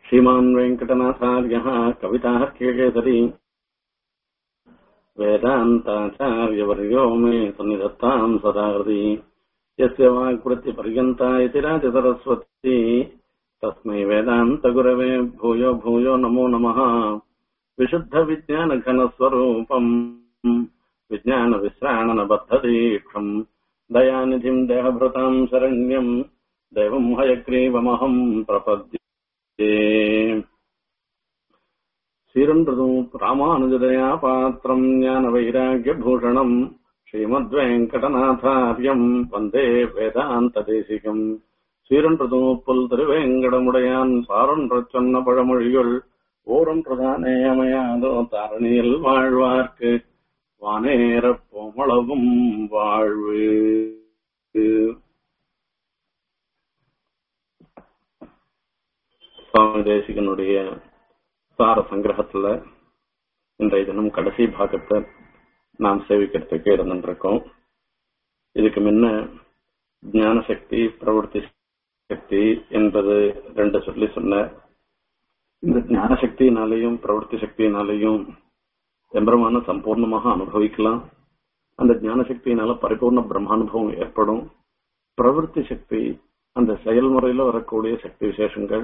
श्रीमान् वेङ्कटनाथार्यः कविताः केकेसरी वेदान्ताचार्यवर्यो मे सन्निधत्ताम् सदा हृदि यस्य वाक्वृत्तिपर्यन्ता इति राजसरस्वती तस्मै वेदान्तगुरवे भूयो भूयो नमो नमः विशुद्धविज्ञानघनस्वरूपम् विज्ञानविश्राणनबद्धदीक्षम् दयानिधिम् देहभृताम् शरण्यम् देवम् हयग्रीवमहम् प्रपद्ये श्रीरन्ध्रदू रामानुजदया पात्रम् ज्ञानवैराग्यभूषणम् श्रीमद्वेङ्कटनाथार्यम् वन्दे வேதாந்ததேசிகம் சீரன்றதுமுப்புல் திருவேங்கடமுடையான் சாரொன்ற சொன்ன பழமொழிகள் ஓரொன்றுதானே அமையாதோ தாரணியில் வாழ்வார்க்கு வானேற போமளவும் வாழ்வு சுவாமி தேசிகனுடைய சார சங்கிரகத்துல இன்றைய தினம் கடைசி பாகத்தை நாம் சேவிக்கிறதுக்கு இருந்துருக்கோம் இதுக்கு முன்ன ஞான சக்தி பிரவருத்தி சக்தி என்பது ரெண்டு சொல்லி சொன்ன இந்த ஞான சக்தியினாலையும் பிரவருத்தி சக்தியினாலையும் எம்பரமான சம்பூர்ணமாக அனுபவிக்கலாம் அந்த ஞான சக்தியினால பரிபூர்ண பிரம்மானுபவம் ஏற்படும் பிரவருத்தி சக்தி அந்த செயல்முறையில வரக்கூடிய சக்தி விசேஷங்கள்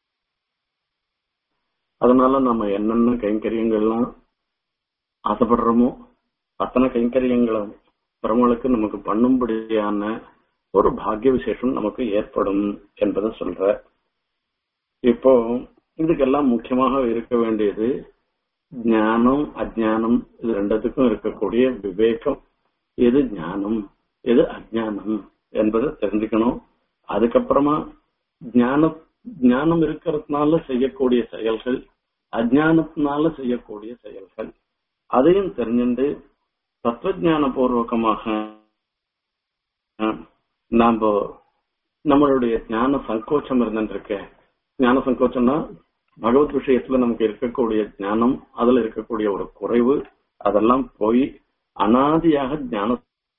அதனால நம்ம என்னென்ன கைங்கரியங்கள்லாம் ஆசைப்படுறோமோ அத்தனை கைங்கரியங்களும் பெருமாளுக்கு நமக்கு பண்ணும்படியான ஒரு பாக்கிய விசேஷம் நமக்கு ஏற்படும் என்பதை சொல்ற இப்போ இதுக்கெல்லாம் முக்கியமாக இருக்க வேண்டியது ஞானம் அஜானம் இது ரெண்டுத்துக்கும் இருக்கக்கூடிய விவேகம் எது ஞானம் எது அஜானம் என்பதை தெரிஞ்சுக்கணும் அதுக்கப்புறமா ஞான ஞானம் இருக்கிறதுனால செய்யக்கூடிய செயல்கள் அஜானத்தினால செய்யக்கூடிய செயல்கள் அதையும் தெரிஞ்சுட்டு தத்துவஜான பூர்வகமாக நாம நம்மளுடைய ஞான சங்கோச்சம் இருந்துருக்க ஞான சங்கோச்சம்னா பகவத் விஷயத்துல நமக்கு இருக்கக்கூடிய ஞானம் அதுல இருக்கக்கூடிய ஒரு குறைவு அதெல்லாம் போய் அனாதியாக ஞான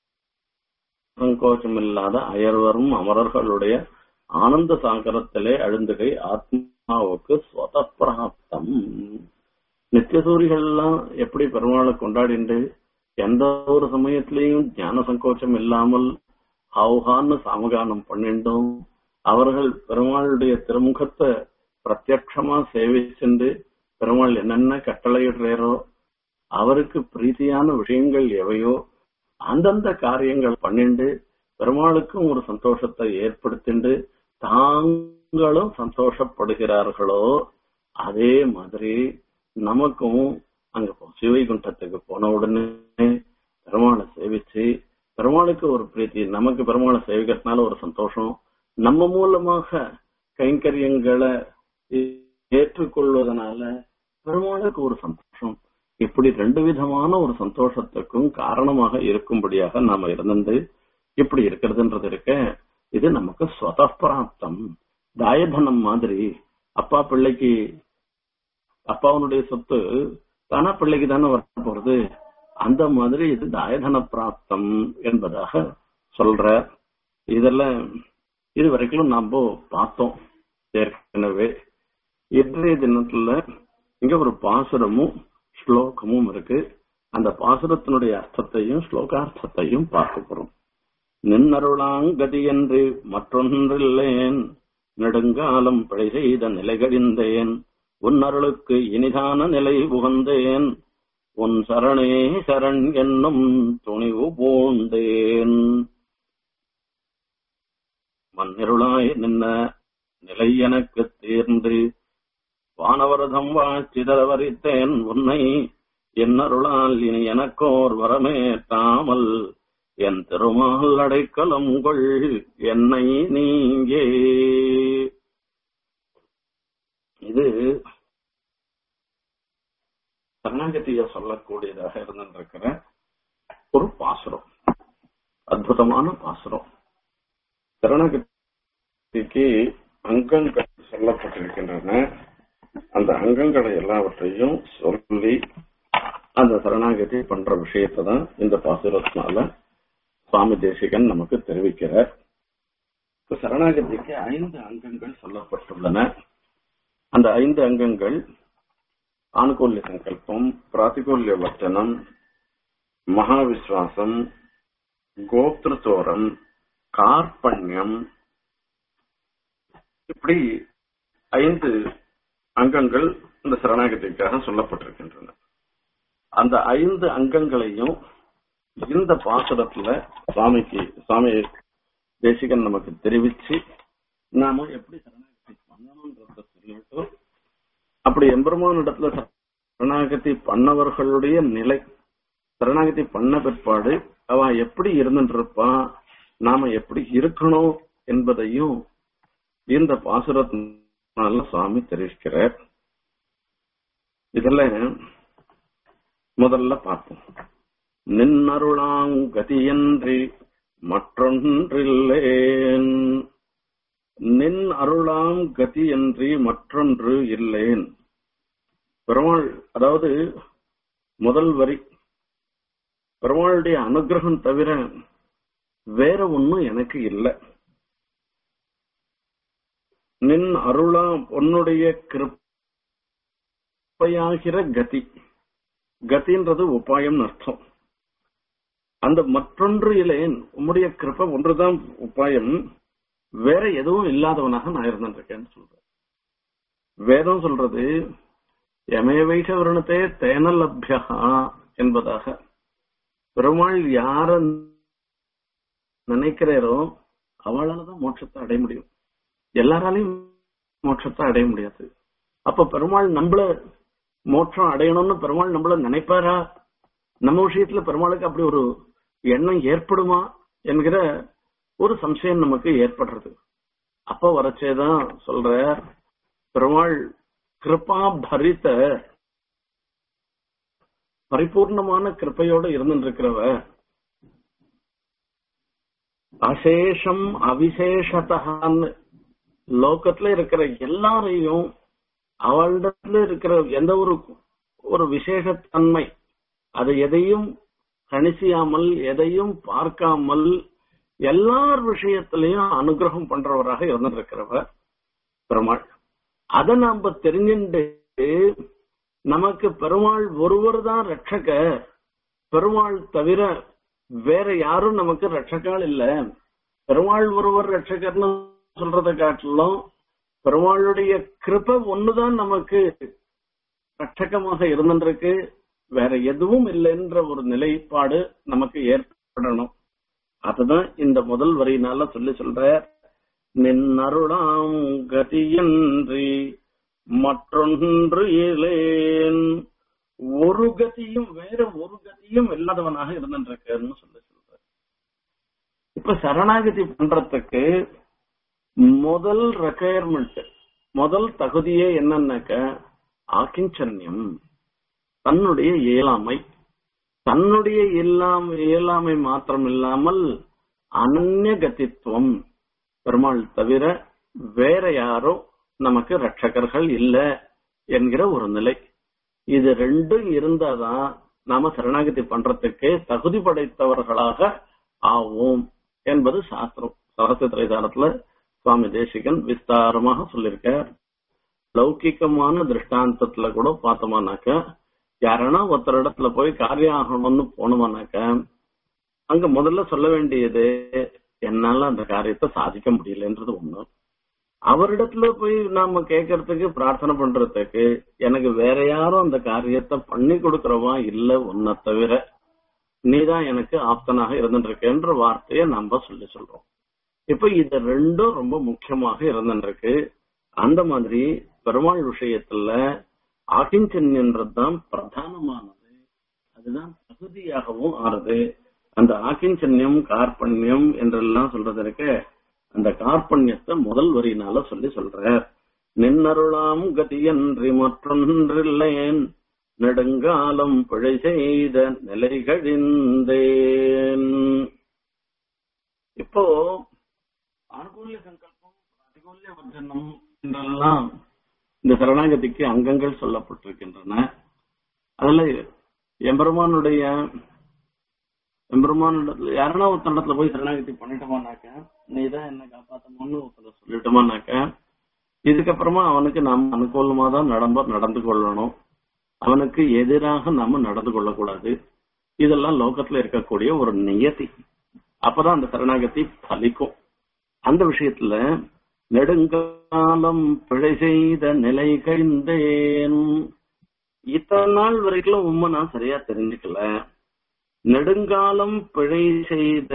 சங்கோச்சம் இல்லாத அயர்வரும் அமரர்களுடைய ஆனந்த சாகரத்திலே அழுந்துகை ஆத்மாவுக்கு ஸ்வத பிராப்தம் நித்தியசூரிகள்லாம் எப்படி பெருமாளை கொண்டாடிண்டு எந்த ஒரு சமயத்திலையும் ஞான சங்கோச்சம் இல்லாமல் ஹவுஹான்னு சாமகானம் பண்ணிண்டும் அவர்கள் பெருமாளுடைய திருமுகத்தை பிரத்யட்சமா சேவிச்சுண்டு பெருமாள் என்னென்ன கட்டளையிடுறாரோ அவருக்கு பிரீத்தியான விஷயங்கள் எவையோ அந்தந்த காரியங்கள் பண்ணிண்டு பெருமாளுக்கும் ஒரு சந்தோஷத்தை ஏற்படுத்திண்டு தாங்களும் சந்தோஷப்படுகிறார்களோ அதே மாதிரி நமக்கும் அங்க சிவைகுண்டத்துக்கு போன உடனே பெருமாளை சேவிச்சு பெருமாளுக்கு ஒரு பிரீத்தி நமக்கு பெருமாளை சேவிக்கிறதுனால ஒரு சந்தோஷம் நம்ம மூலமாக கைங்கரியங்களை ஏற்றுக்கொள்வதனால பெருமாளுக்கு ஒரு சந்தோஷம் இப்படி ரெண்டு விதமான ஒரு சந்தோஷத்துக்கும் காரணமாக இருக்கும்படியாக நாம இருந்துட்டு இப்படி இருக்கிறதுன்றது இருக்க இது நமக்கு ஸ்வதப்பிராப்தம் தாயதனம் மாதிரி அப்பா பிள்ளைக்கு அப்பாவனுடைய சொத்து தானா பிள்ளைக்கு தானே வர போறது அந்த மாதிரி இது தாயதன பிராப்தம் என்பதாக சொல்ற இதெல்லாம் இது வரைக்கும் நாம பார்த்தோம் ஏற்கனவே இன்றைய தினத்துல இங்க ஒரு பாசுரமும் ஸ்லோகமும் இருக்கு அந்த பாசுரத்தினுடைய அர்த்தத்தையும் ஸ்லோகார்த்தத்தையும் பார்க்க போறோம் நின்னருளாங்கதி என்று மற்றொன்றில்லேன் நெடுங்காலம் பிழை செய்த நிலைகடிந்தேன் உன் அருளுக்கு இனிதான நிலை உகந்தேன் உன் சரணே சரண் என்னும் துணிவு பூண்டேன் மண்ணிருளாய் நின்ன நிலை எனக்கு தேர்ந்து வானவரதம் வாழ்ச்சிதரவரித்தேன் உன்னை என்னருளால் இனி எனக்கோர் வரமேற்றாமல் என் திருமால் அடைக்கலம் கொள் என்னை நீங்கே இது சரணாகதிய சொல்லக்கூடியதாக இருந்திருக்கிற ஒரு பாசுரம் அற்புதமான பாசுரம் சரணாகதிக்கு அங்கங்கள் சொல்லப்பட்டிருக்கின்றன அந்த அங்கங்களை எல்லாவற்றையும் சொல்லி அந்த சரணாகதி பண்ற விஷயத்தை தான் இந்த பாசுரத்தினால சுவாமி தேசிகன் நமக்கு தெரிவிக்கிறார் இப்ப சரணாகதிக்கு ஐந்து அங்கங்கள் சொல்லப்பட்டுள்ளன அந்த ஐந்து அங்கங்கள் ஆணுகூல்ய சங்கல்பம் பிராத்திகூல்ய வர்த்தனம் மகாவிஸ்வாசம் கோப்திருத்தோரம் கார்பண்யம் இப்படி ஐந்து அங்கங்கள் இந்த சரணாகதிக்காக சொல்லப்பட்டிருக்கின்றன அந்த ஐந்து அங்கங்களையும் இந்த பாசுரத்துல சுவாமிக்கு சுவாமி தேசிகன் நமக்கு தெரிவிச்சு நாம எப்படி சரணாகதி பண்ணணும்ன்றத சொல்லிட்டு அப்படி எம்பெருமான் இடத்துல சரணாகதி பண்ணவர்களுடைய நிலை சரணாகதி பண்ண பிற்பாடு அவன் எப்படி இருந்துட்டு இருப்பான் நாம எப்படி இருக்கணும் என்பதையும் இந்த பாசுரத்தினால சுவாமி தெரிவிக்கிறார் இதுல முதல்ல பார்ப்போம் நின்னருளாங்கதியன்றி மற்றொன்றில்லேன் நின் அருளாம் கதியன்றி மற்றொன்று இல்லேன் பெருமாள் அதாவது முதல் வரி பெருமாளுடைய அனுகிரகம் தவிர வேற ஒண்ணும் எனக்கு இல்லை நின் அருளாம் உன்னுடைய கிருப்பையாகிற கதி கதின்றது உபாயம் அர்த்தம் அந்த மற்றொன்று இல்லேன் உம்முடைய கிருப்பை ஒன்றுதான் உபாயம் வேற எதுவும் இல்லாதவனாக நான் இருந்திருக்கேன்னு சொல்றேன் வேதம் சொல்றது எமே வைஷ வருணத்தே தேன லப்யா என்பதாக பெருமாள் யார நினைக்கிறாரோ அவளாலதான் மோட்சத்தை அடைய முடியும் எல்லாராலையும் மோட்சத்தை அடைய முடியாது அப்ப பெருமாள் நம்மள மோட்சம் அடையணும்னு பெருமாள் நம்மள நினைப்பாரா நம்ம விஷயத்துல பெருமாளுக்கு அப்படி ஒரு எண்ணம் ஏற்படுமா என்கிற ஒரு சம்சயம் நமக்கு ஏற்படுறது அப்ப வரச்சேதான் சொல்ற பெருமாள் கிருபா பரித பரிபூர்ணமான கிருப்பையோட இருந்துருக்கிறவ அசேஷம் அவிசேஷத்தான்னு லோகத்துல இருக்கிற எல்லாரையும் அவளிடத்துல இருக்கிற எந்த ஒரு ஒரு விசேஷத்தன்மை அது எதையும் கணிசியாமல் எதையும் பார்க்காமல் எல்லார் விஷயத்திலையும் அனுகிரகம் பண்றவராக இருந்திருக்கிறவர் பெருமாள் அதை நாம தெரிஞ்சுட்டு நமக்கு பெருமாள் ஒருவர் தான் ரட்சக பெருமாள் தவிர வேற யாரும் நமக்கு ரட்சகால் இல்ல பெருமாள் ஒருவர் ரட்சகர்னு சொல்றதை காட்டிலும் பெருமாளுடைய கிருப ஒண்ணுதான் நமக்கு ரட்சகமாக இருந்திருக்கு வேற எதுவும் இல்லைன்ற ஒரு நிலைப்பாடு நமக்கு ஏற்படணும் அதுதான் இந்த முதல் வரியினால சொல்லி சொல்ற நின்னருளாம் கதியின்றி மற்றொன்று இலேன் ஒரு கதியும் வேற ஒரு கதியும் இல்லாதவனாக இருந்துருக்கன்னு சொல்லி சொல்ற இப்ப சரணாகதி பண்றதுக்கு முதல் ரெக்குயர்மெண்ட் முதல் தகுதியே என்னன்னாக்க ஆக்கிஞ்சன்யம் தன்னுடைய இயலாமை தன்னுடைய இயலாமை இயலாமை மாத்திரம் இல்லாமல் அனன்ய கதித்துவம் பெருமாள் தவிர வேற யாரும் நமக்கு ரட்சகர்கள் இல்ல என்கிற ஒரு நிலை இது ரெண்டும் இருந்தாதான் நாம சரணாகதி பண்றதுக்கு தகுதி படைத்தவர்களாக ஆவோம் என்பது சாஸ்திரம் சரஸ்வதி திரைதாரத்துல சுவாமி தேசிகன் விஸ்தாரமாக சொல்லியிருக்கார் லௌகிக்கமான திருஷ்டாந்தத்துல கூட பார்த்தோமானாக்க யாரனா ஒருத்தர் இடத்துல போய் காரியம் ஆகணும்னு போனோமானாக்க அங்க முதல்ல சொல்ல வேண்டியது என்னால அந்த காரியத்தை சாதிக்க முடியலன்றது ஒண்ணு அவரிடத்துல போய் நாம கேட்கறதுக்கு பிரார்த்தனை பண்றதுக்கு எனக்கு வேற யாரும் அந்த காரியத்தை பண்ணி கொடுக்கறவா இல்ல உன்னை தவிர நீதான் எனக்கு ஆப்தனாக இருந்துருக்கேன்ற வார்த்தையை நம்ம சொல்லி சொல்றோம் இப்ப இது ரெண்டும் ரொம்ப முக்கியமாக இருந்துருக்கு அந்த மாதிரி பெருமாள் விஷயத்துல ஆகிஞ்சன்யன்றதுதான் பிரதானமானது அதுதான் தகுதியாகவும் ஆறுது அந்த ஆக்கிஞ்சன்யம் கார்பண்யம் என்றெல்லாம் சொல்றது இருக்க அந்த கார்பண்யத்தை முதல் வரியினால சொல்லி சொல்ற நின்னருளாம் கதியன்றி மற்றொன்றில்லேன் நெடுங்காலம் பிழை செய்த நிலைகழிந்தேன் இப்போ ஆனுகூல்ய சங்கல்பம் பிரதிகூல்ய வர்ஜனம் என்றெல்லாம் இந்த சரணாகதிக்கு அங்கங்கள் சொல்லப்பட்டிருக்கின்றன அதுல எம்பெருமானுடைய எம்பெருமான் யாருன்னா ஒருத்தன் இடத்துல போய் சரணாகதி பண்ணிட்டோமானாக்க நீ தான் என்ன காப்பாத்தணும்னு ஒருத்தர் சொல்லிட்டோமானாக்க இதுக்கப்புறமா அவனுக்கு நாம் அனுகூலமா தான் நடம்ப நடந்து கொள்ளணும் அவனுக்கு எதிராக நாம நடந்து கொள்ளக்கூடாது இதெல்லாம் லோகத்துல இருக்கக்கூடிய ஒரு நியதி அப்பதான் அந்த சரணாகதி பலிக்கும் அந்த விஷயத்துல நெடுங்காலம் பிழை செய்த நிலை கழிந்தேன் இத்தனை நாள் வரைக்கும் உண்மை நான் சரியா தெரிஞ்சுக்கல நெடுங்காலம் பிழை செய்த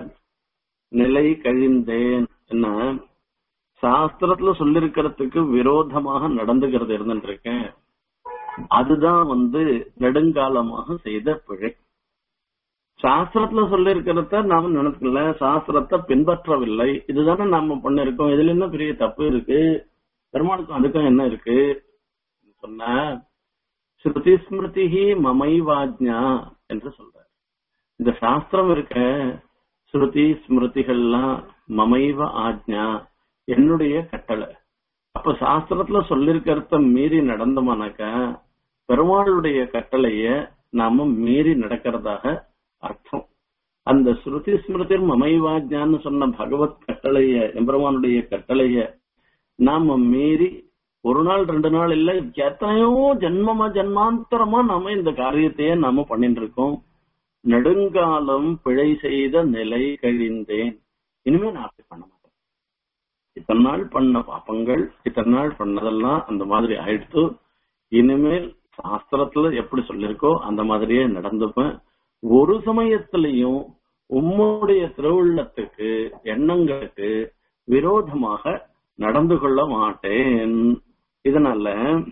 நிலை கழிந்தேன் என்ன சாஸ்திரத்துல சொல்லிருக்கிறதுக்கு விரோதமாக நடந்துகிறது இருந்துருக்கேன் அதுதான் வந்து நெடுங்காலமாக செய்த பிழை சாஸ்திரத்துல சொல்லிருக்கிறத நாம நினைக்கல சாஸ்திரத்தை பின்பற்றவில்லை இதுதானே நாம பண்ணிருக்கோம் இதுல என்ன பெரிய தப்பு இருக்கு பெருமாளுக்கும் அதுக்கும் என்ன இருக்கு சொன்ன ஸ்ருதி ஸ்மிருதி மமைவாஜ்ஞா என்று சொல்றார் இந்த சாஸ்திரம் இருக்க ஸ்ருதி ஸ்மிருதிகள்லாம் மமைவ ஆஜ்ஞா என்னுடைய கட்டளை அப்ப சாஸ்திரத்துல சொல்லிருக்கிறத மீறி நடந்தோமானாக்கா பெருமாளுடைய கட்டளைய நாம மீறி நடக்கிறதாக அர்த்தம் அந்த ஸ்ருதி ஸ்மிருதி மமைவாஜ்ஞான்னு சொன்ன பகவத் கட்டளைய எம்பெருமானுடைய கட்டளைய நாம மீறி ஒரு நாள் ரெண்டு நாள் இல்ல எத்தனையோ ஜென்மமா ஜென்மாந்தரமா நாம இந்த காரியத்தையே நாம பண்ணிட்டு இருக்கோம் நெடுங்காலம் பிழை செய்த நிலை கழிந்தேன் இனிமே நான் அப்படி பண்ண மாட்டேன் இத்தனை நாள் பண்ண பாப்பங்கள் இத்தனை நாள் பண்ணதெல்லாம் அந்த மாதிரி ஆயிடுத்து இனிமேல் சாஸ்திரத்துல எப்படி சொல்லிருக்கோ அந்த மாதிரியே நடந்துப்பேன் ஒரு சமயத்திலையும் உம்முடைய திருவுள்ளத்துக்கு எண்ணங்களுக்கு விரோதமாக நடந்து கொள்ள மாட்டேன் இதனால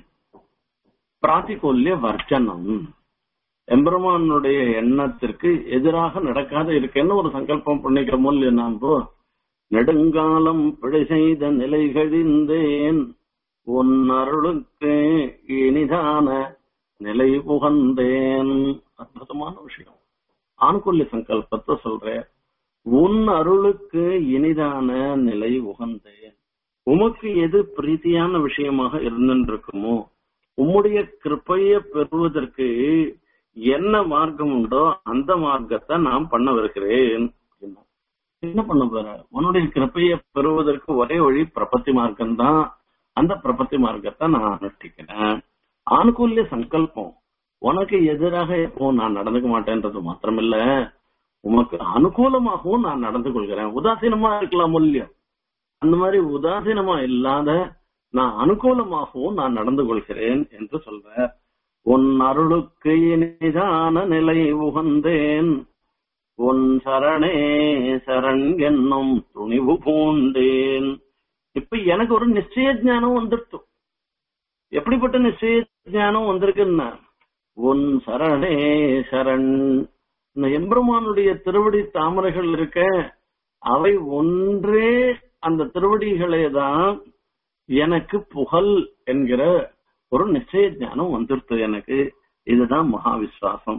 பிராத்திகூல்ய வர்ஜனம் எம்பெருமானுடைய எண்ணத்திற்கு எதிராக நடக்காத இருக்கேன்னு ஒரு சங்கல்பம் பண்ணிக்கிறோமோ இல்லையா நாம் நெடுங்காலம் பிழை செய்த நிலைகளிந்தேன் உன் அருளுக்கு இனிதான நிலை புகந்தேன் அற்புதமான விஷயம் ஆணுக்குள்ளி சங்கல்பத்தை சொல்றேன் உன் அருளுக்கு இனிதான நிலை உகந்தேன் உமக்கு எது பிரீத்தியான விஷயமாக இருந்துருக்குமோ உம்முடைய கிருப்பைய பெறுவதற்கு என்ன மார்க்கம் உண்டோ அந்த மார்க்கத்தை நான் பண்ண வருகிறேன் என்ன பண்ண போற உன்னுடைய கிருப்பைய பெறுவதற்கு ஒரே வழி பிரபத்தி மார்க்கம் தான் அந்த பிரபத்தி மார்க்கத்தை நான் அனுஷ்டிக்கிறேன் ஆணுகூல்ய சங்கல்பம் உனக்கு எதிராக எப்போ நான் நடந்துக்க மாட்டேன்றது மாத்திரமில்ல உமக்கு அனுகூலமாகவும் நான் நடந்து கொள்கிறேன் உதாசீனமா இருக்கலாம் மூல்யம் அந்த மாதிரி உதாசீனமா இல்லாத நான் அனுகூலமாகவும் நான் நடந்து கொள்கிறேன் என்று சொல்ற உன் அருளுக்கு இனிதான நிலை உகந்தேன் உன் சரணே சரண் என்னும் துணிவு பூண்டேன் இப்ப எனக்கு ஒரு நிச்சய ஞானம் வந்துடுத்து எப்படிப்பட்ட நிச்சய ஞானம் வந்திருக்குன்னா உன் சரணே சரண் இந்த எம்பெருமானுடைய திருவடி தாமரைகள் இருக்க அவை ஒன்றே அந்த திருவடிகளே தான் எனக்கு புகழ் என்கிற ஒரு நிச்சய ஞானம் வந்துருத்து எனக்கு இதுதான் மகா விசுவாசம்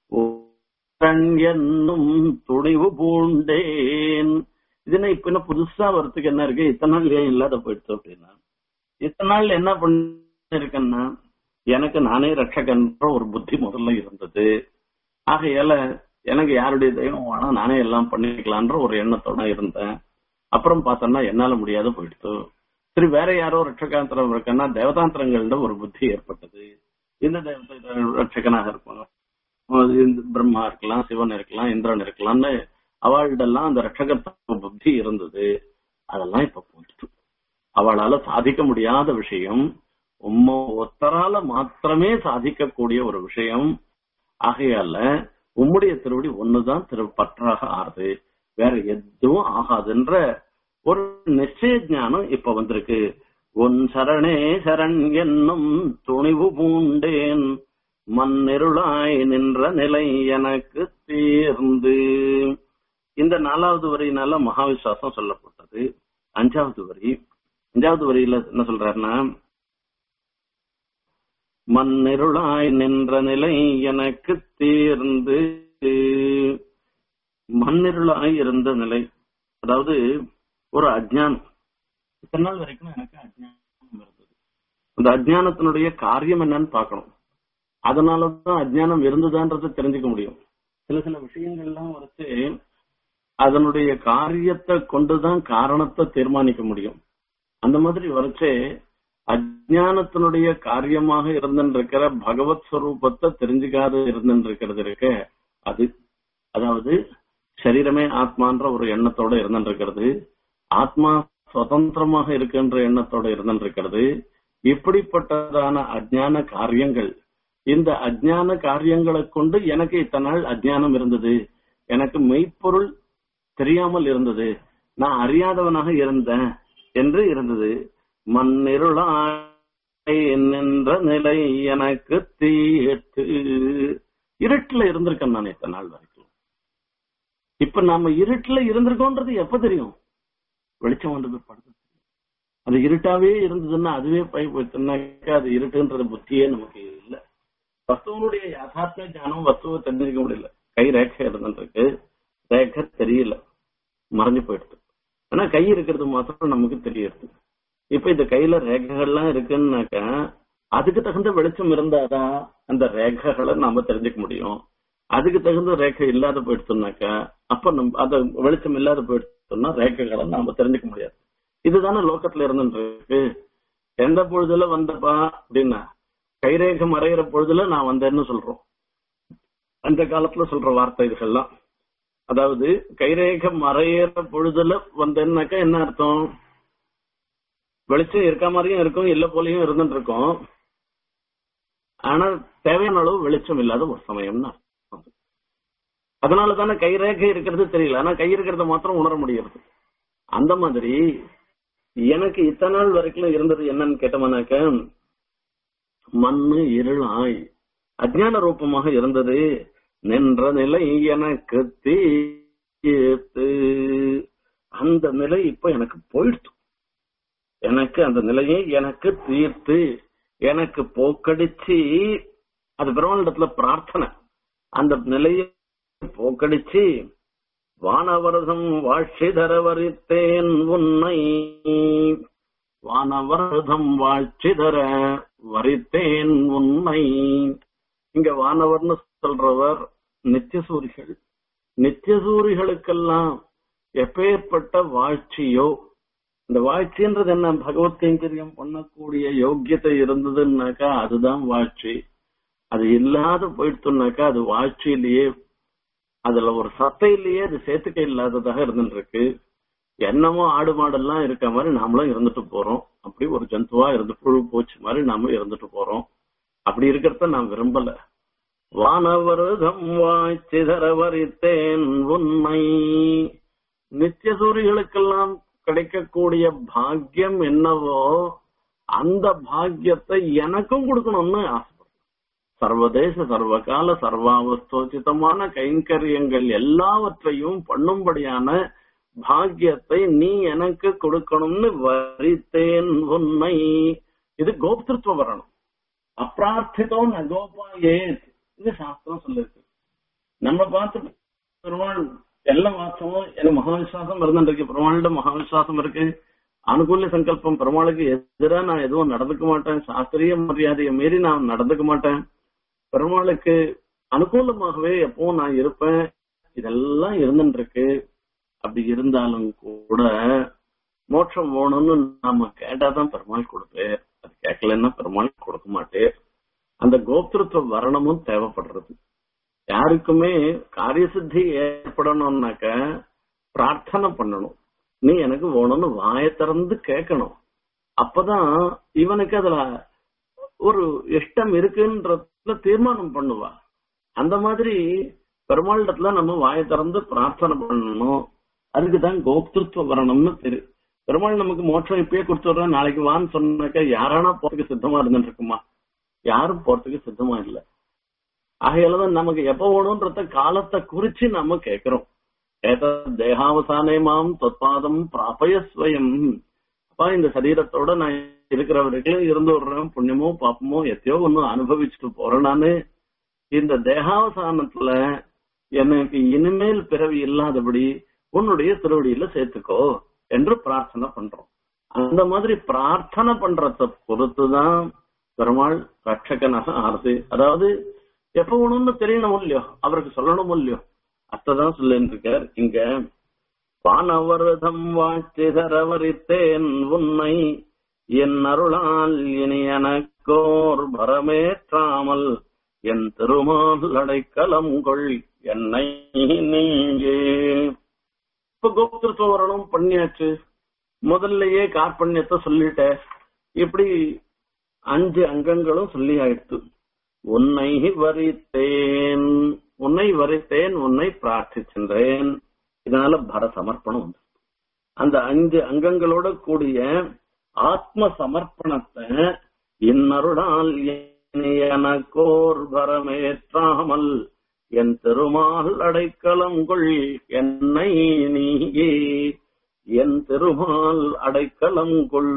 என்னும் துணிவு பூண்டேன் இதுனா இப்ப என்ன புதுசா வரத்துக்கு என்ன இருக்கு இத்தனை நாள் ஏன் இல்லாத போயிடுச்சு அப்படின்னா இத்தனை நாள் என்ன பண்ணிருக்கேன்னா எனக்கு நானே ரட்சகன்ற ஒரு புத்தி முதல்ல இருந்தது ஆகையால எனக்கு யாருடைய தெய்வம் வேணா நானே எல்லாம் பண்ணிக்கலான்ற ஒரு எண்ணத்தோட இருந்தேன் அப்புறம் பார்த்தோம்னா என்னால முடியாத போயிடுச்சு சரி வேற யாரோ ரட்சகாந்திரம் இருக்குன்னா தேவதாந்திரங்கள்ட ஒரு புத்தி ஏற்பட்டது இந்த தேவதை ரட்சகனாக இருப்பாங்க பிரம்மா இருக்கலாம் சிவன் இருக்கலாம் இந்திரன் இருக்கலாம்னு அவளிடெல்லாம் அந்த ரட்சகத்துவ புத்தி இருந்தது அதெல்லாம் இப்ப போயிடுச்சு அவளால சாதிக்க முடியாத விஷயம் உம்ம ஒத்தரால மாத்திரமே சாதிக்கக்கூடிய ஒரு விஷயம் ஆகையால உம்முடைய திருவடி ஒண்ணுதான் திரு பற்றாக ஆறுது வேற எதுவும் ஆகாதுன்ற ஒரு நிச்சய ஞானம் இப்ப வந்திருக்கு உன் சரணே சரண் என்னும் துணிவு பூண்டேன் மண்ணிருளாய் நின்ற நிலை எனக்கு தீர்ந்து இந்த நாலாவது வரியினால மகாவிஸ்வாசம் சொல்லப்பட்டது அஞ்சாவது வரி அஞ்சாவது வரியில என்ன சொல்றாருன்னா மண்ணிருளாய் நின்ற நிலை எனக்கு தீர்ந்து மண்ணிருளாய் இருந்த நிலை அதாவது ஒரு அஜ்ஞானம் இத்தனை நாள் வரைக்கும் எனக்கு அஜ்ஞானம் இருந்தது அந்த அஜ்ஞானத்தினுடைய காரியம் என்னன்னு பார்க்கணும் அதனாலதான் அஜ்ஞானம் இருந்ததான்றதை தெரிஞ்சுக்க முடியும் சில சில விஷயங்கள்லாம் வச்சு அதனுடைய காரியத்தை கொண்டுதான் காரணத்தை தீர்மானிக்க முடியும் அந்த மாதிரி வரைச்சே அஜானத்தினுடைய காரியமாக இருந்திருக்கிற பகவத் ஸ்வரூபத்தை தெரிஞ்சுக்காது இருந்திருக்கிறது இருக்க அது அதாவது சரீரமே ஆத்மான்ற ஒரு எண்ணத்தோட இருந்திருக்கிறது ஆத்மா சுதந்திரமாக இருக்கின்ற எண்ணத்தோட இருந்திருக்கிறது இப்படிப்பட்டதான அஜ்ஞான காரியங்கள் இந்த அஜ்ஞான காரியங்களை கொண்டு எனக்கு இத்தனை நாள் அஜ்ஞானம் இருந்தது எனக்கு மெய்ப்பொருள் தெரியாமல் இருந்தது நான் அறியாதவனாக இருந்தேன் என்று இருந்தது மண்ணிருளாய் நின்ற நிலை எனக்கு தீட்டு இருட்டுல இருந்திருக்கேன் நான் இத்தனை நாள் வரைக்கும் இப்ப நாம இருட்டுல இருந்திருக்கோன்றது எப்ப தெரியும் வெளிச்சம் வந்தது படுத்து அது இருட்டாவே இருந்ததுன்னா அதுவே போய் போச்சுன்னாக்கா அது இருட்டுன்றது புத்தியே நமக்கு இல்ல வஸ்துவனுடைய யதார்த்த ஞானம் வஸ்துவை தெரிஞ்சுக்க முடியல கை ரேகை இருந்துருக்கு ரேகை தெரியல மறைஞ்சு போயிடுது ஆனா கை இருக்கிறது மாத்திரம் நமக்கு தெரியுது இப்ப இந்த கையில ரேகைகள்லாம் இருக்குன்னாக்கா அதுக்கு தகுந்த வெளிச்சம் இருந்தாதான் அந்த ரேகைகளை நாம தெரிஞ்சுக்க முடியும் அதுக்கு தகுந்த ரேகை இல்லாத போயிடுச்சுனாக்கா அப்ப நம்ம அத வெளிச்சம் இல்லாத போயிடுச்சுன்னா ரேகைகளை நாம தெரிஞ்சுக்க முடியாது இதுதானே லோக்கத்துல இருந்துருக்கு எந்த பொழுதுல வந்தப்பா அப்படின்னா கைரேகை மறையிற பொழுதுல நான் வந்தேன்னு சொல்றோம் அந்த காலத்துல சொல்ற வார்த்தை இதுகள்லாம் அதாவது கைரேகை மறையிற பொழுதுல வந்தேன்னாக்கா என்ன அர்த்தம் வெளிச்சம் இருக்க மாதிரியும் இருக்கும் இல்ல போலயும் இருந்துட்டு இருக்கும் ஆனா தேவையான அளவு வெளிச்சம் இல்லாத ஒரு சமயம்னா அதனால தானே கைரேகை இருக்கிறது தெரியல ஆனா கை இருக்கிறத மாத்திரம் உணர முடியாது அந்த மாதிரி எனக்கு இத்தனை நாள் வரைக்கும் இருந்தது என்னன்னு கேட்டோம்னாக்க மண்ணு இருளாய் அஜ்ஞான ரூபமாக இருந்தது நின்ற நிலை எனக்கு தீர்த்து அந்த நிலை இப்ப எனக்கு போயிடுச்சு எனக்கு அந்த நிலையை எனக்கு தீர்த்து எனக்கு போக்கடிச்சு அது பெருமாளிடத்துல பிரார்த்தனை அந்த நிலையை போக்கடிச்சு வானவரதம் வாழ்ச்சி தர வரித்தேன் உன்னை வானவரதம் வாழ்ச்சி தர வரித்தேன் உன்னை இங்க வானவர்னு சொல்றவர் நித்தியசூரிகள் நித்தியசூரிகளுக்கெல்லாம் எப்பேற்பட்ட வாழ்ச்சியோ இந்த வாழ்ச்சின்றது என்ன பகவத் கைங்கரியம் பண்ணக்கூடிய யோக்கியத்தை இருந்ததுன்னாக்கா அதுதான் வாழ்ச்சி அது இல்லாத போயிடுத்துனாக்கா அது வாழ்ச்சியிலேயே அதுல ஒரு சத்தையிலேயே அது சேர்த்துக்க இல்லாததாக இருந்துருக்கு என்னமோ ஆடு மாடெல்லாம் இருக்க மாதிரி நாமளும் இருந்துட்டு போறோம் அப்படி ஒரு ஜந்துவா இருந்து புழு பூச்சி மாதிரி நாம இருந்துட்டு போறோம் அப்படி இருக்கிறத நான் விரும்பல வானவருதம் வாய்ச்சிதற வரித்தேன் உண்மை நித்திய சூரிகளுக்கெல்லாம் கிடைக்கக்கூடிய பாக்கியம் என்னவோ அந்த பாக்கியத்தை எனக்கும் கொடுக்கணும்னு ஆசைப்படுறேன் சர்வதேச சர்வகால சர்வாவஸ்தோச்சிதமான கைங்கரியங்கள் எல்லாவற்றையும் பண்ணும்படியான பாக்கியத்தை நீ எனக்கு கொடுக்கணும்னு வரித்தேன் உன்னை இது கோப்திருத்துவ வரணும் அப்பிரார்த்தித்தோ நகோபாயே இது சாஸ்திரம் சொல்லிருக்கு நம்ம பார்த்து பெருமாள் எல்லா மாசமும் எனக்கு மகாவிஸ்வாசம் இருந்துருக்கு பெருமாள்கிட்ட மகாவிஸ்வாசம் இருக்கு அனுகூல சங்கல்பம் பெருமாளுக்கு எதிரா நான் எதுவும் நடந்துக்க மாட்டேன் சாஸ்திரிய மரியாதையை மீறி நான் நடந்துக்க மாட்டேன் பெருமாளுக்கு அனுகூலமாகவே எப்பவும் நான் இருப்பேன் இதெல்லாம் இருந்துட்டு இருக்கு அப்படி இருந்தாலும் கூட மோட்சம் வேணும்னு நாம கேட்டாதான் பெருமாள் கொடுப்பேன் அது கேட்கலன்னா பெருமாள் கொடுக்க மாட்டேன் அந்த கோப்திருத்துவ வரணமும் தேவைப்படுறது யாருக்குமே காரிய சித்தி ஏற்படணும்னாக்க பிரார்த்தனை பண்ணணும் நீ எனக்கு வேணும்னு வாயை திறந்து கேட்கணும் அப்பதான் இவனுக்கு அதுல ஒரு இஷ்டம் இருக்குன்றதுல தீர்மானம் பண்ணுவா அந்த மாதிரி பெருமாளிடத்துல நம்ம வாயை திறந்து பிரார்த்தனை பண்ணணும் அதுக்குதான் கோப்திருத்துவ வரணும்னு தெரியும் பெருமாள் நமக்கு மோட்சம் இப்பயே கொடுத்துடுறேன் நாளைக்கு வான்னு சொன்னாக்க யாரானா போறதுக்கு சித்தமா இருந்துட்டு இருக்குமா யாரும் போறதுக்கு சித்தமா இல்லை ஆகையாலதான் நமக்கு எப்ப வேணும்ன்றத காலத்தை குறிச்சு நாம கேட்கிறோம் ஏத தேகாவசானே மாம் தொத்பாதம் பிராபய ஸ்வயம் அப்பா இந்த சரீரத்தோட நான் இருக்கிற வரைக்கும் இருந்து விடுறேன் புண்ணியமோ பாப்பமோ எத்தையோ ஒண்ணு அனுபவிச்சுட்டு போறேன் நானு இந்த தேகாவசானத்துல எனக்கு இனிமேல் பிறவி இல்லாதபடி உன்னுடைய திருவடியில சேர்த்துக்கோ என்று பிரார்த்தனை பண்றோம் அந்த மாதிரி பிரார்த்தனை பண்றத பொறுத்துதான் பெருமாள் ரட்சகனாக ஆறுது அதாவது எப்ப வேணும்னு தெரியணும் இல்லையோ அவருக்கு சொல்லணும் இல்லையோ அத்ததான் சொல்லிட்டு இருக்கார் இங்க வானவர்தம் வாட்சி சரவரித்தேன் உன்னை என் அருளால் இனி எனக்கோர் வரமேற்றாமல் என் திருமால் அடைக்கலம் கொள் என்னை நீங்கே இப்ப கோப்திருத்தவரணம் பண்ணியாச்சு முதல்லயே கார்பண்யத்தை சொல்லிட்ட இப்படி அஞ்சு அங்கங்களும் சொல்லி ஆயிடுத்து உன்னை வரித்தேன் உன்னை வரித்தேன் உன்னை பிரார்த்திச்சென்றேன் இதனால பர சமர்ப்பணம் வந்து அந்த அஞ்சு அங்கங்களோட கூடிய ஆத்ம சமர்ப்பணத்தை இன்னருளால் எனக்கோர் வரமேற்றாமல் என் திருமால் அடைக்கலம் கொள் என்னை நீயே என் திருமால் அடைக்கலம் கொள்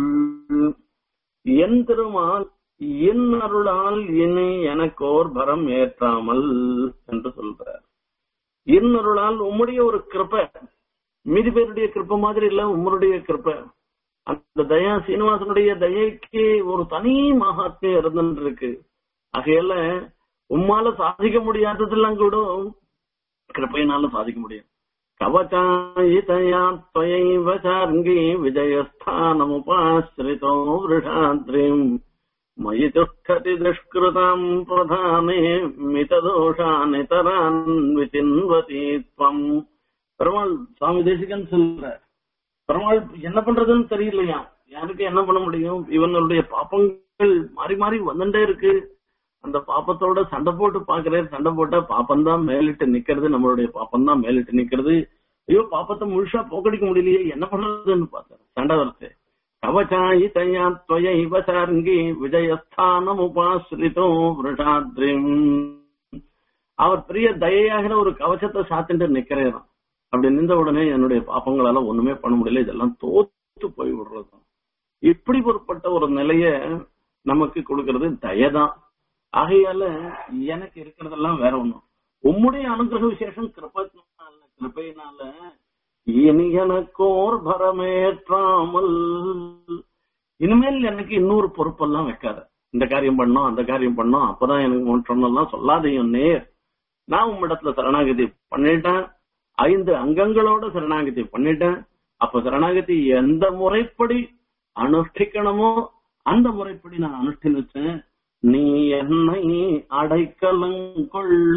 என் திருமால் என் அருளால் இனி எனக்கோர் பரம் ஏற்றாமல் என்று சொல்றார் என் அருளால் உம்முடைய ஒரு கிருப்பை மீதி பேருடைய கிருப்பை மாதிரி இல்ல உம்முடைய கிருப்பை அந்த தயா சீனிவாசனுடைய தயைக்கு ஒரு தனி மகாத்மியம் இருந்துட்டு இருக்கு ஆகையால உம்மால சாதிக்க முடியாததெல்லாம் கூட கிருப்பையினால சாதிக்க முடியும் கவச்சாயிதயா त्वयैव चार्ङ्गी विजयस्थानमुपाश्रितो वृषाद्रिम् मयि तिष्ठति दुष्कृताम् प्रधाने मितदोषानितरान् विचिन्वति त्वम् பெருமாள் சுவாமி தேசிகன் சொல்ற பெருமாள் என்ன பண்றதுன்னு தெரியலையா யாருக்கு என்ன பண்ண முடியும் இவனுடைய பாப்பங்கள் மாறி மாறி வந்துட்டே இருக்கு அந்த பாப்பத்தோட சண்டை போட்டு பாக்குறேன் சண்டை போட்டா பாப்பம் தான் மேலிட்டு நிக்கிறது நம்மளுடைய பாப்பம் தான் மேலிட்டு நிக்கிறது ஐயோ பாப்பத்தை முழுசா போக்கடிக்க முடியலையே என்ன பண்றதுன்னு பார்த்தேன் சண்டை வருது கவச்சாயி தயா துவய இவசார்ங்கி விஜயஸ்தானம் உபாசிரிதோ விருஷாத்ரிம் அவர் பெரிய தயையாகிற ஒரு கவச்சத்தை சாத்திட்டு நிக்கிறேன் அப்படி நின்ற உடனே என்னுடைய பாப்பங்களால ஒண்ணுமே பண்ண முடியல இதெல்லாம் தோத்து போய் விடுறது இப்படி பொருட்பட்ட ஒரு நிலைய நமக்கு கொடுக்கறது தயதான் ஆகையால எனக்கு இருக்கிறதெல்லாம் வேற ஒண்ணும் உம்முடைய அனுகிரக விசேஷம் கிருப்பத்தினால கிருப்பையினால இனி எனக்கோர் பரமேற்றாமல் இனிமேல் எனக்கு இன்னொரு பொறுப்பெல்லாம் வைக்காத இந்த காரியம் பண்ணோம் அந்த காரியம் பண்ணோம் அப்பதான் எனக்கு மோற்றம்லாம் சொல்லாதையும் நேர் நான் உம்மிடத்துல சரணாகதி பண்ணிட்டேன் ஐந்து அங்கங்களோட சரணாகதி பண்ணிட்டேன் அப்ப சரணாகதி எந்த முறைப்படி அனுஷ்டிக்கணுமோ அந்த முறைப்படி நான் அனுஷ்டிச்சேன் நீ என்னை அடைக்கலம் கொள்ள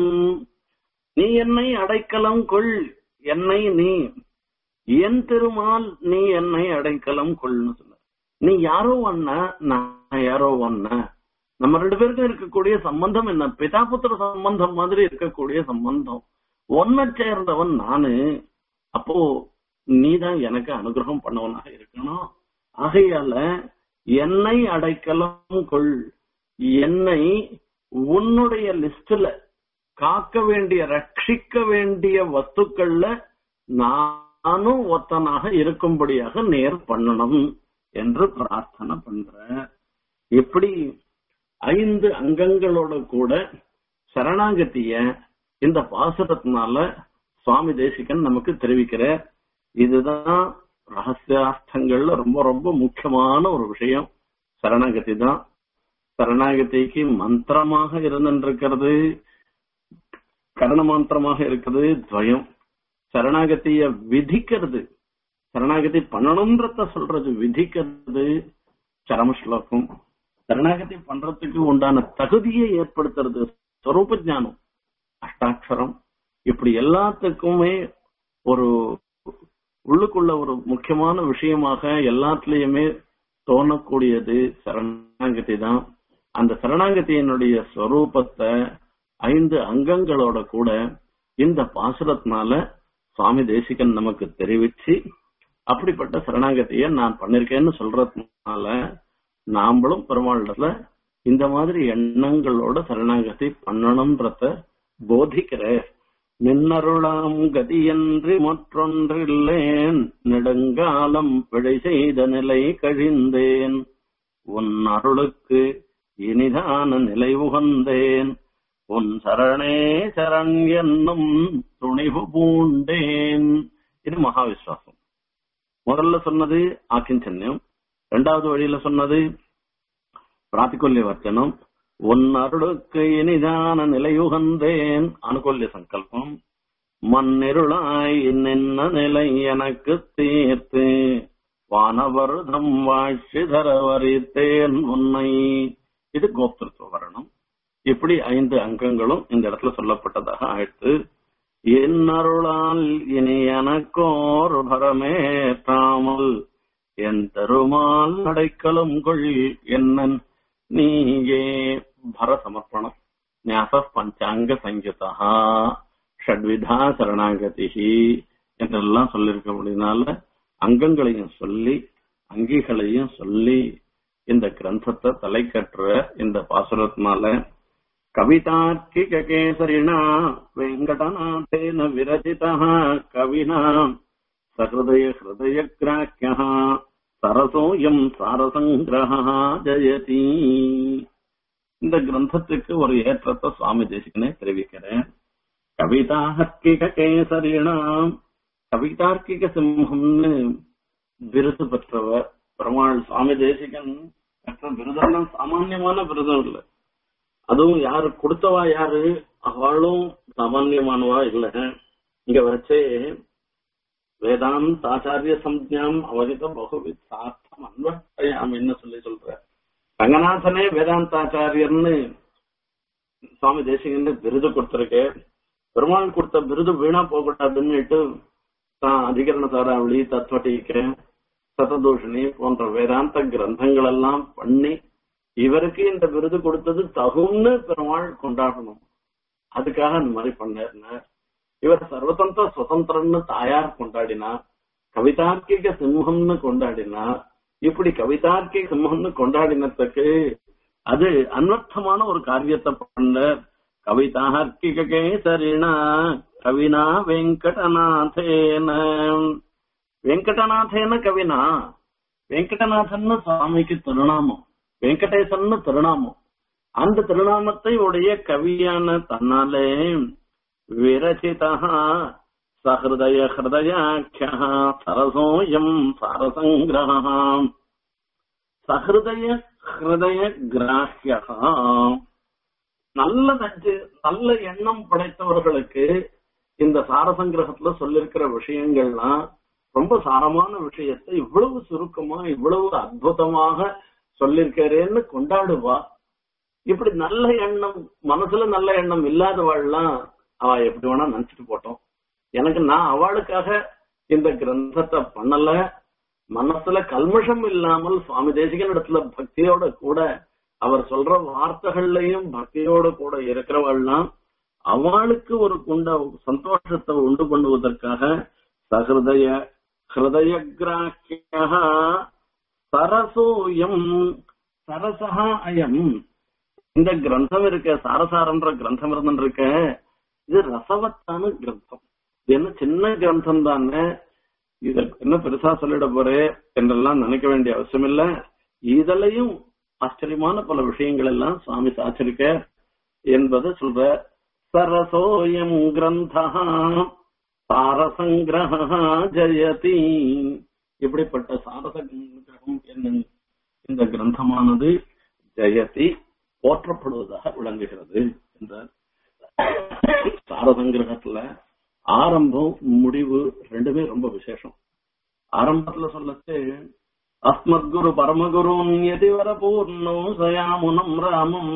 நீ என்னை அடைக்கலம் கொள் என்னை நீ என் திருமால் நீ என்னை அடைக்கலம் கொள்னு சொன்ன நீ யாரோ ஒன்ன நான் யாரோ ஒன்ன நம்ம ரெண்டு பேருக்கும் இருக்கக்கூடிய சம்பந்தம் என்ன பிதாபுத்திர சம்பந்தம் மாதிரி இருக்கக்கூடிய சம்பந்தம் ஒன்ன சேர்ந்தவன் நானு அப்போ நீதான் எனக்கு அனுகிரகம் பண்ணவனாக இருக்கணும் ஆகையால என்னை அடைக்கலம் கொள் என்னை உன்னுடைய லிஸ்ட்ல காக்க வேண்டிய ரட்சிக்க வேண்டிய வஸ்துக்கள்ல நானும் ஒத்தனாக இருக்கும்படியாக நேர் பண்ணணும் என்று பிரார்த்தனை பண்ற இப்படி ஐந்து அங்கங்களோட கூட சரணாகத்திய இந்த பாசுரத்தினால சுவாமி தேசிகன் நமக்கு தெரிவிக்கிற இதுதான் ரகசியார்த்தங்கள்ல ரொம்ப ரொம்ப முக்கியமான ஒரு விஷயம் சரணாகதி தான் சரணாகதிக்கு மந்திரமாக இருந்திருக்கிறது கரண மந்திரமாக இருக்கிறது துவயம் சரணாகதிய விதிக்கிறது சரணாகதி பண்ணணும்ன்றத சொல்றது விதிக்கிறது சரம ஸ்லோகம் சரணாகதி பண்றதுக்கு உண்டான தகுதியை ஏற்படுத்துறது ஸ்வரூப ஞானம் அஷ்டாட்சரம் இப்படி எல்லாத்துக்குமே ஒரு உள்ளுக்குள்ள ஒரு முக்கியமான விஷயமாக எல்லாத்துலயுமே தோணக்கூடியது சரணாகதி தான் அந்த சரணாகதியினுடைய ஸ்வரூபத்தை ஐந்து அங்கங்களோட கூட இந்த பாசுரத்தினால சுவாமி தேசிகன் நமக்கு தெரிவிச்சு அப்படிப்பட்ட சரணாகதியை நான் பண்ணிருக்கேன்னு சொல்றதுனால நாமளும் பெருமாளிடத்துல இந்த மாதிரி எண்ணங்களோட சரணாகதி பண்ணணும்ன்றத போதிக்கிற நின்னருளாம் கதியன்றி மற்றொன்றில்லேன் நெடுங்காலம் பிழை செய்த நிலை கழிந்தேன் உன் அருளுக்கு இனிதான நிலை உகந்தேன் உன் சரணே சரண் என்னும் துணிவு பூண்டேன் இது மகாவிஸ்வாசம் முதல்ல சொன்னது ஆக்கிஞ்சன்யம் இரண்டாவது வழியில சொன்னது பிராத்திகொல்ய வர்ச்சனம் உன் அருளுக்கு இனிதான நிலையுகந்தேன் அனுகூல்ய சங்கல்பம் மண்ணிருளாய் நின்ன நிலை எனக்கு தீர்த்து வானவருதம் வாழ்ச்சி தரவரித்தேன் உன்னை இது கோப்திருத்துவ வரணும் இப்படி ஐந்து அங்கங்களும் இந்த இடத்துல சொல்லப்பட்டதாக ஆயிடுத்து என் அருளால் இனி எனக்கோர் பரமேற்றாமல் என் தருமால் அடைக்கலம் கொள் என்னன் நீயே பர சமர்ப்பணம் ஞாச பஞ்சாங்க சங்கீதா ஷட்விதா சரணாகதி என்றெல்லாம் சொல்லியிருக்க அப்படின்னால அங்கங்களையும் சொல்லி அங்கிகளையும் சொல்லி இந்த கிரந்தத்தை தலை கட்டுற இந்த பாசுரத்தினால கவிதார்க்கிக கேசரிணா வெங்கடநாதேன விரச்சிதா கவினா சஹதய ஹிருதய கிராக்கிய சரசோயம் சாரசங்கிரகா ஜெயதி இந்த கிரந்தத்துக்கு ஒரு ஏற்றத்தை சுவாமி தேசிகனே தெரிவிக்கிறேன் கவிதார்க்கிக கேசரிணா கவிதார்க்கிக சிம்மம்னு விருது பெற்றவர் பெருமாள் சுவாமி தேசிகன் பெற்ற விருதெல்லாம் சாமான்யமான விருதம் இல்ல அதுவும் யாரு கொடுத்தவா யாரு அவளும் சாமான்யமானவா இல்ல இங்க வச்சே வேதாந்த் ஆச்சாரிய சம்ஜாம் அவகித பகுவித் சார்த்தம் அன்வஷ்டயாம் என்ன சொல்லி சொல்ற ரங்கநாதனே வேதாந்தாச்சாரியர்னு சுவாமி தேசிகன் விருது கொடுத்திருக்கு பெருமாள் கொடுத்த விருது வீணா போகக்கூடாதுன்னுட்டு தான் அதிகரண சாராவளி தத்துவட்டீக்க சததூஷணி போன்ற வேதாந்த கிரந்தங்கள் எல்லாம் பண்ணி இவருக்கு இந்த விருது கொடுத்தது தகும்னு பெருமாள் கொண்டாடணும் அதுக்காக அந்த மாதிரி பண்ணார் இவர் சர்வதந்திர சுதந்திரன்னு தாயார் கொண்டாடினா கவிதார்க்கிக சிம்மம்னு கொண்டாடினா இப்படி கவிதார்க்கிக சிம்மம்னு கொண்டாடினத்துக்கு அது அன்வர்த்தமான ஒரு காரியத்தை பண்ண கவிதார்க்கிக கேசரிணா கவினா வெங்கடநாதேன வெங்கடநாதேன கவினா வெங்கடநாதன் சுவாமிக்கு திருநாமம் வெங்கடேசன் திருநாமம் அந்த திருநாமத்தை உடைய கவியான தன்னாலே விரச்சிதா சஹிருதய ஹிருதயாக்கிய சரசோயம் சாரசங்கிரகம் சஹிருதய ஹிருதய கிராஹ்யா நல்ல நஞ்சு நல்ல எண்ணம் படைத்தவர்களுக்கு இந்த சாரசங்கிரகத்துல சொல்லிருக்கிற விஷயங்கள்லாம் ரொம்ப சாரமான விஷயத்தை இவ்வளவு சுருக்கமா இவ்வளவு அற்புதமாக சொல்லிருக்கிறேன்னு கொண்டாடுவா இப்படி நல்ல எண்ணம் மனசுல நல்ல எண்ணம் இல்லாதவாள்லாம் அவ எப்படி வேணா நினைச்சிட்டு போட்டோம் எனக்கு நான் அவளுக்காக இந்த கிரந்தத்தை பண்ணல மனசுல கல்மஷம் இல்லாமல் சுவாமி தேசிகன் இடத்துல பக்தியோட கூட அவர் சொல்ற வார்த்தைகள்லயும் பக்தியோட கூட இருக்கிறவாள்லாம் அவளுக்கு ஒரு குண்ட சந்தோஷத்தை உண்டு பண்ணுவதற்காக சஹிருதய ஹிருதய கிராக்கிய சரசோயம் சரசகா அயம் இந்த கிரந்தம் இருக்க சாரசாரன்ற கிரந்தம் இருந்துருக்க இது ரசவத்தான கிரந்தம் இது என்ன சின்ன கிரந்தம் தானே இத என்ன பெருசா சொல்லிட போறே என்றெல்லாம் நினைக்க வேண்டிய அவசியம் இல்ல இதுலயும் ஆச்சரியமான பல விஷயங்கள் எல்லாம் சுவாமி சாச்சிருக்க என்பது சொல்ற சரசோயம் கிரந்தா சாரசங்கிரகா ஜெயதி இப்படிப்பட்ட சாரசங்கிரகம் என்னும் இந்த கிரந்தமானது ஜெயதி போற்றப்படுவதாக விளங்குகிறது என்றார் சாரசங்கிரகத்துல ஆரம்பம் முடிவு ரெண்டுமே ரொம்ப விசேஷம் ஆரம்பத்துல சொல்லச்சு அஸ்மத்குரு பரமகுரும் எதிவர பூர்ணோ சயாமுனம் ராமம்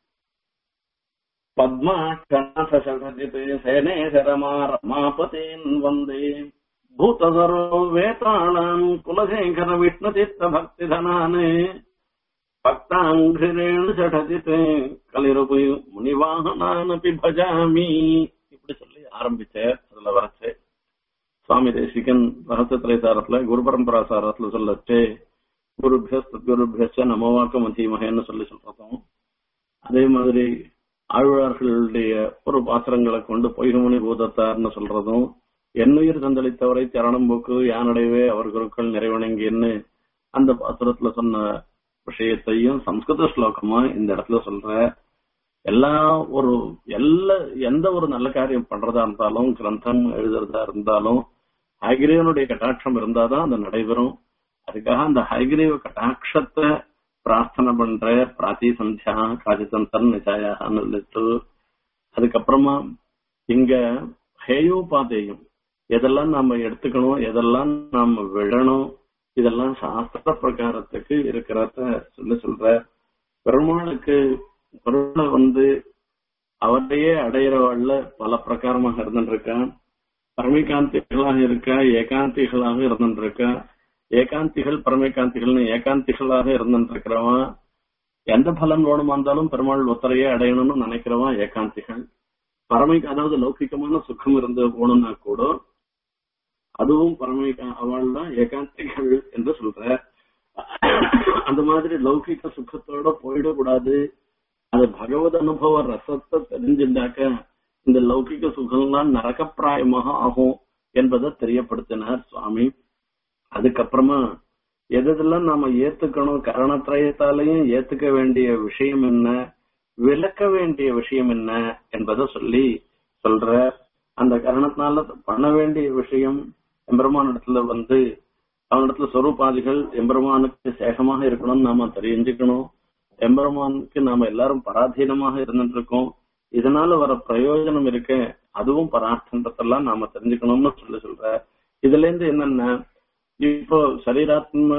பத்மாட்சநாதசடஜித் சேனேசரமா ரமாபதேன் வந்தே பூதசரோ வேதாளான் குலசேகர விஷ்ணுசித்த பக்திதனானே பக்தாங்கிரேணு சடஜித் கலிருபு முனிவாகனானபி பஜாமி இப்படி சொல்லி ஆரம்பிச்சார் அதுல வரச்சு சுவாமி தேசிகன் ரகசிய திரைசாரத்துல குரு பரம்பரா சாரத்துல சொல்லச்சு குருபியஸ் குருபியஸ்ட நமவாக்க மதிமகன்னு சொல்லி சொல்றதும் அதே மாதிரி ஆழ்வார்களுடைய ஒரு பாத்திரங்களை கொண்டு பொய்கமுனி பூதத்தார்னு சொல்றதும் என்னுயிர் தந்தளித்தவரை சரணம் போக்கு யானடைவே அவர் குருக்கள் நிறைவணங்கின்னு அந்த பாத்திரத்துல சொன்ன விஷயத்தையும் சம்ஸ்கிருத ஸ்லோகமா இந்த இடத்துல சொல்ற எல்லா ஒரு எல்லா எந்த ஒரு நல்ல காரியம் பண்றதா இருந்தாலும் கிரந்தம் எழுதுறதா இருந்தாலும் ஹைகிரீவனுடைய கட்டாட்சம் இருந்தாதான் அது நடைபெறும் அதுக்காக அந்த ஹைகிரீவ கட்டாட்சத்தை பிரார்த்தனை பண்ற பிராத்தி சந்தியா காஜிதந்தன் நிச்சாயான்னு சொல்லிட்டு அதுக்கப்புறமா இங்க ஹேயோபாதேயம் எதெல்லாம் நாம எடுத்துக்கணும் எதெல்லாம் நாம விடணும் இதெல்லாம் சாஸ்திர பிரகாரத்துக்கு இருக்கிறத சொல்லி சொல்ற பெருமாளுக்கு பெருமாளை வந்து அவரையே அடையிறவாழ்ல பல பிரகாரமாக இருந்துருக்கான் பரமிகாந்திகளாக இருக்கா ஏகாந்திகளாக இருந்துருக்கா ஏகாந்திகள் பரமேகாந்திகள்னு ஏகாந்திகளாக இருந்துருக்கிறவன் எந்த பலன் வேணுமா இருந்தாலும் பெருமாள் ஒத்தரையே அடையணும்னு நினைக்கிறவன் ஏகாந்திகள் பரமை அதாவது லௌகிகமான சுகம் இருந்து போகணும்னா கூட அதுவும் பரமை அவள் தான் ஏகாந்திகள் என்று சொல்ற அந்த மாதிரி லௌகிக சுகத்தோட போயிடக்கூடாது அது பகவத் அனுபவ ரசத்தை தெரிஞ்சுட்டாக்க இந்த லௌகிக சுகம்லாம் நரகப்பிராயமாக ஆகும் என்பதை தெரியப்படுத்தினார் சுவாமி அதுக்கப்புறமா எதெல்லாம் நாம ஏத்துக்கணும் கரணத்திரயத்தாலையும் ஏத்துக்க வேண்டிய விஷயம் என்ன விளக்க வேண்டிய விஷயம் என்ன என்பதை சொல்லி சொல்ற அந்த கரணத்தினால பண்ண வேண்டிய விஷயம் எம்பெருமான் இடத்துல வந்து அவனிடத்துல சொரூபாதிகள் எம்பெருமானுக்கு சேகமாக இருக்கணும்னு நாம தெரிஞ்சுக்கணும் எம்பெருமானுக்கு நாம எல்லாரும் பராதீனமாக இருந்துட்டு இருக்கோம் இதனால வர பிரயோஜனம் இருக்க அதுவும் பரார்த்தன்றதெல்லாம் நாம தெரிஞ்சுக்கணும்னு சொல்லி சொல்ற இதுல இருந்து என்னன்னா இப்போ சரீராத்ம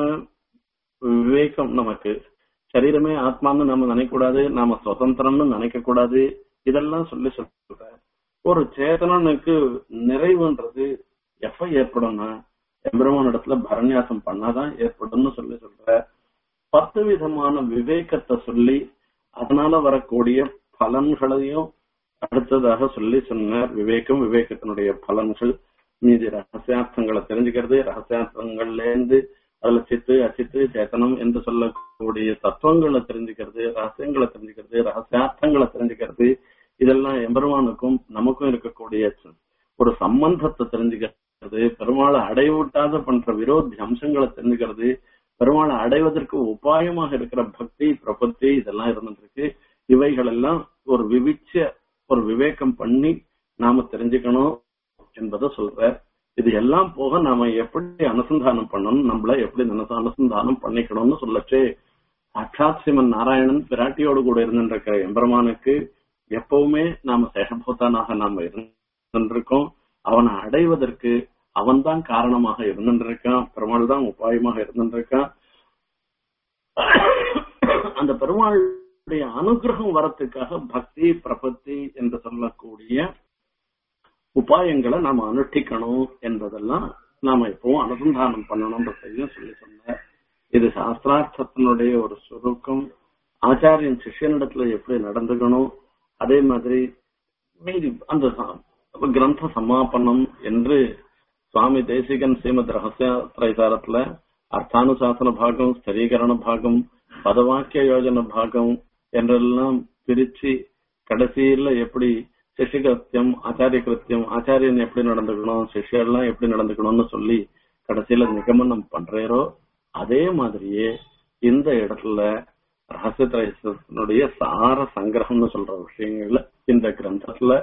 விவேகம் நமக்கு சரீரமே ஆத்மான்னு நம்ம நினைக்கக்கூடாது நாம சுதந்திரம்னு நினைக்க கூடாது இதெல்லாம் சொல்லி சொல்ற ஒரு சேதனனுக்கு நிறைவுன்றது எப்ப ஏற்படும்னா எம்பெருமான் இடத்துல பரநியாசம் பண்ணாதான் ஏற்படும்னு சொல்லி சொல்ற பத்து விதமான விவேகத்தை சொல்லி அதனால வரக்கூடிய பலன்களையும் அடுத்ததாக சொல்லி சொன்னார் விவேகம் விவேகத்தினுடைய பலன்கள் மீதி ரகசியார்த்தங்களை தெரிஞ்சுக்கிறது ரகசியார்த்தங்கள்ல இருந்து அதுல சித்து அச்சித்து சேத்தனம் என்று சொல்லக்கூடிய தத்துவங்களை தெரிஞ்சுக்கிறது ரகசியங்களை தெரிஞ்சுக்கிறது ரகசியார்த்தங்களை தெரிஞ்சுக்கிறது இதெல்லாம் எம்பெருமானுக்கும் நமக்கும் இருக்கக்கூடிய ஒரு சம்பந்தத்தை தெரிஞ்சுக்கிறது பெருமாளை அடைவிட்டாத பண்ற விரோதி அம்சங்களை தெரிஞ்சுக்கிறது பெருமாளை அடைவதற்கு உபாயமாக இருக்கிற பக்தி பிரபத்தி இதெல்லாம் இருந்துட்டு இருக்கு இவைகள் எல்லாம் ஒரு விவிச்ச ஒரு விவேகம் பண்ணி நாம தெரிஞ்சுக்கணும் என்பதை சொல்ற இது எல்லாம் போக நாம எப்படி அனுசந்தானம் பண்ணணும் நம்மள எப்படி அனுசந்தானம் பண்ணிக்கணும்னு சொல்லச்சு சாட்சாத் சிவன் நாராயணன் பிராட்டியோடு கூட இருந்துருக்கிற எம்பெருமானுக்கு எப்பவுமே நாம சேஷபூத்தானாக நாம இருந்திருக்கோம் அவனை அடைவதற்கு அவன் தான் காரணமாக இருந்திருக்கான் பெருமாள் தான் உபாயமாக இருந்திருக்கான் அந்த பெருமாளுடைய அனுகிரகம் வரத்துக்காக பக்தி பிரபத்தி என்று சொல்லக்கூடிய உபாயங்களை நாம அனுஷ்டிக்கணும் என்பதெல்லாம் நாம எப்பவும் அனுசந்தானம் பண்ணணும்ன்றதையும் சொல்லி சொன்ன இது சாஸ்திரார்த்தத்தினுடைய ஒரு சுருக்கம் ஆச்சாரியன் சிஷியனிடத்துல எப்படி நடந்துக்கணும் அதே மாதிரி மீதி அந்த கிரந்த சமாபனம் என்று சுவாமி தேசிகன் ஸ்ரீமத் ரகசிய திரைசாரத்துல அர்த்தானுசாசன பாகம் ஸ்திரீகரண பாகம் பதவாக்கிய யோஜன பாகம் என்றெல்லாம் பிரிச்சு கடைசியில எப்படி சிஷிகிருத்தியம் ஆச்சாரிய கிருத்தியம் ஆச்சாரியன் எப்படி நடந்துக்கணும் சிஷியெல்லாம் எப்படி நடந்துக்கணும்னு சொல்லி கடைசியில நிகமனம் பண்றேரோ அதே மாதிரியே இந்த இடத்துல ரகசிய திரைசனுடைய சார சங்கிரகம்னு சொல்ற விஷயங்கள்ல இந்த கிரந்தத்துல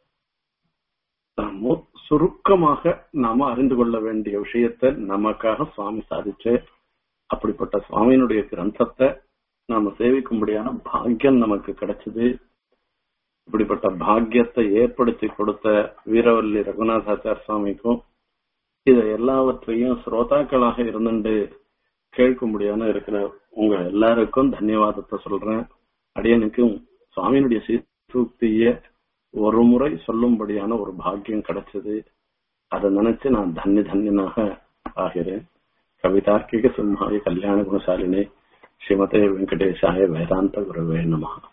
சுருக்கமாக நாம அறிந்து கொள்ள வேண்டிய விஷயத்தை நமக்காக சுவாமி சாதிச்சு அப்படிப்பட்ட சுவாமியினுடைய கிரந்தத்தை நாம சேவிக்கும்படியான பாக்கியம் நமக்கு கிடைச்சது இப்படிப்பட்ட பாக்கியத்தை ஏற்படுத்தி கொடுத்த வீரவல்லி ரகுநாதாச்சார சுவாமிக்கும் இதை எல்லாவற்றையும் ஸ்ரோதாக்களாக இருந்துட்டு கேட்கும்படியான இருக்கிற உங்க எல்லாருக்கும் தன்யவாதத்தை சொல்றேன் அடியனுக்கும் சுவாமியினுடைய சீர்தூக்திய ஒரு முறை சொல்லும்படியான ஒரு பாக்கியம் கிடைச்சது அதை நினைச்சு நான் தன்ய தன்யனாக ஆகிறேன் கவிதார்க்கிக சிம்ஹாய கல்யாண குணசாலினே ஸ்ரீமதே வெங்கடேசாய வேதாந்த குருவே நமஹா